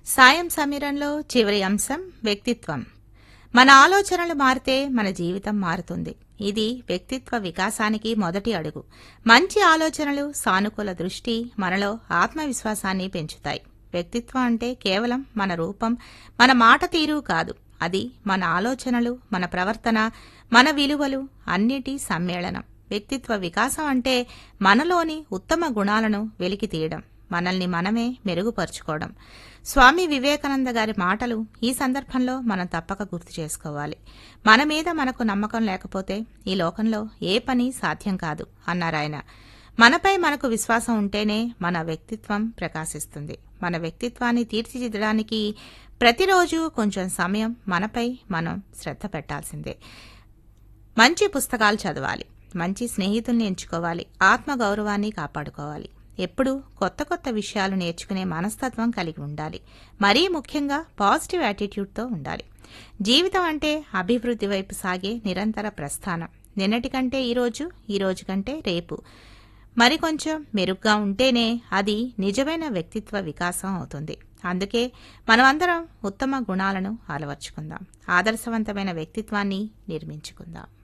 సాయం సమీరంలో చివరి అంశం వ్యక్తిత్వం మన ఆలోచనలు మారితే మన జీవితం మారుతుంది ఇది వ్యక్తిత్వ వికాసానికి మొదటి అడుగు మంచి ఆలోచనలు సానుకూల దృష్టి మనలో ఆత్మవిశ్వాసాన్ని పెంచుతాయి వ్యక్తిత్వం అంటే కేవలం మన రూపం మన మాట తీరు కాదు అది మన ఆలోచనలు మన ప్రవర్తన మన విలువలు అన్నిటి సమ్మేళనం వ్యక్తిత్వ వికాసం అంటే మనలోని ఉత్తమ గుణాలను వెలికి తీయడం మనల్ని మనమే మెరుగుపరుచుకోవడం స్వామి వివేకానంద గారి మాటలు ఈ సందర్భంలో మనం తప్పక గుర్తు చేసుకోవాలి మన మీద మనకు నమ్మకం లేకపోతే ఈ లోకంలో ఏ పని సాధ్యం కాదు అన్నారాయన మనపై మనకు విశ్వాసం ఉంటేనే మన వ్యక్తిత్వం ప్రకాశిస్తుంది మన వ్యక్తిత్వాన్ని తీర్చిదిద్దడానికి ప్రతిరోజు కొంచెం సమయం మనపై మనం శ్రద్ధ పెట్టాల్సిందే మంచి పుస్తకాలు చదవాలి మంచి స్నేహితుల్ని ఎంచుకోవాలి ఆత్మగౌరవాన్ని కాపాడుకోవాలి ఎప్పుడూ కొత్త కొత్త విషయాలు నేర్చుకునే మనస్తత్వం కలిగి ఉండాలి మరీ ముఖ్యంగా పాజిటివ్ యాటిట్యూడ్తో ఉండాలి జీవితం అంటే అభివృద్ధి వైపు సాగే నిరంతర ప్రస్థానం నిన్నటి కంటే ఈరోజు ఈ రోజు కంటే రేపు మరికొంచెం మెరుగ్గా ఉంటేనే అది నిజమైన వ్యక్తిత్వ వికాసం అవుతుంది అందుకే మనమందరం ఉత్తమ గుణాలను అలవర్చుకుందాం ఆదర్శవంతమైన వ్యక్తిత్వాన్ని నిర్మించుకుందాం